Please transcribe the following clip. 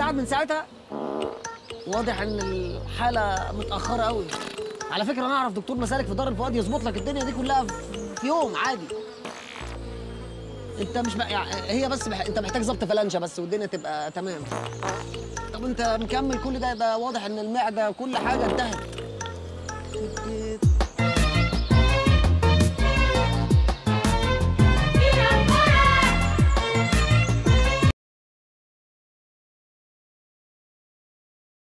قاعد من ساعتها واضح ان الحاله متاخره قوي على فكره انا اعرف دكتور مسالك في دار الفؤاد يظبط لك الدنيا دي كلها في يوم عادي انت مش بقى يعني هي بس بح... انت محتاج ظبط فلانشه بس والدنيا تبقى تمام طب انت مكمل كل ده ده واضح ان المعده كل حاجه انتهت